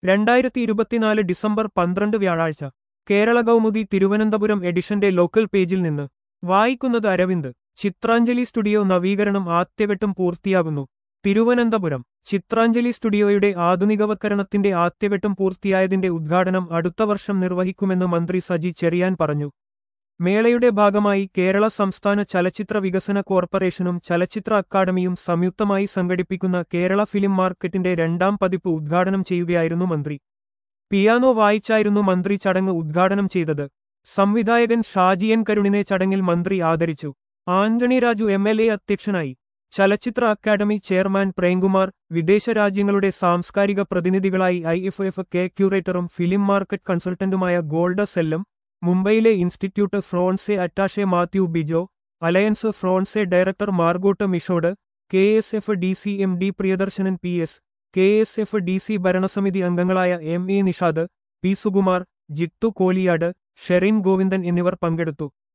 രണ്ടായിരത്തി ഇരുപത്തിനാല് ഡിസംബർ പന്ത്രണ്ട് വ്യാഴാഴ്ച കേരള കൗമുദി തിരുവനന്തപുരം എഡിഷന്റെ ലോക്കൽ പേജിൽ നിന്ന് വായിക്കുന്നത് അരവിന്ദ് ചിത്രാഞ്ജലി സ്റ്റുഡിയോ നവീകരണം ആദ്യഘട്ടം പൂർത്തിയാകുന്നു തിരുവനന്തപുരം ചിത്രാഞ്ജലി സ്റ്റുഡിയോയുടെ ആധുനികവത്കരണത്തിന്റെ ആദ്യഘട്ടം പൂർത്തിയായതിന്റെ ഉദ്ഘാടനം അടുത്ത വർഷം നിർവഹിക്കുമെന്ന് മന്ത്രി സജി ചെറിയാൻ പറഞ്ഞു മേളയുടെ ഭാഗമായി കേരള സംസ്ഥാന ചലച്ചിത്ര വികസന കോർപ്പറേഷനും ചലച്ചിത്ര അക്കാദമിയും സംയുക്തമായി സംഘടിപ്പിക്കുന്ന കേരള ഫിലിം മാർക്കറ്റിന്റെ രണ്ടാം പതിപ്പ് ഉദ്ഘാടനം ചെയ്യുകയായിരുന്നു മന്ത്രി പിയാനോ വായിച്ചായിരുന്നു മന്ത്രി ചടങ്ങ് ഉദ്ഘാടനം ചെയ്തത് സംവിധായകൻ ഷാജിയൻ കരുണിനെ ചടങ്ങിൽ മന്ത്രി ആദരിച്ചു Antony Raju M L A അധ്യക്ഷനായി ചലച്ചിത്ര അക്കാദമി ചെയർമാൻ പ്രേംകുമാർ വിദേശ രാജ്യങ്ങളുടെ സാംസ്കാരിക പ്രതിനിധികളായി ഐ എഫ് എഫ് കെ ക്യൂറേറ്ററും ഫിലിം മാർക്കറ്റ് കൺസൾട്ടന്റുമായ ഗോൾഡ സെല്ലം മുംബൈയിലെ institute francais attache Mathieu Bijot alliance francaise director Margot Michaud K S F D C M D Priyadarshanan P S K S F D C ഭരണസമിതി അംഗങ്ങളായ M A Nishad P Sukumar Jithu Koliyad Sherin Govindan എന്നിവർ പങ്കെടുത്തു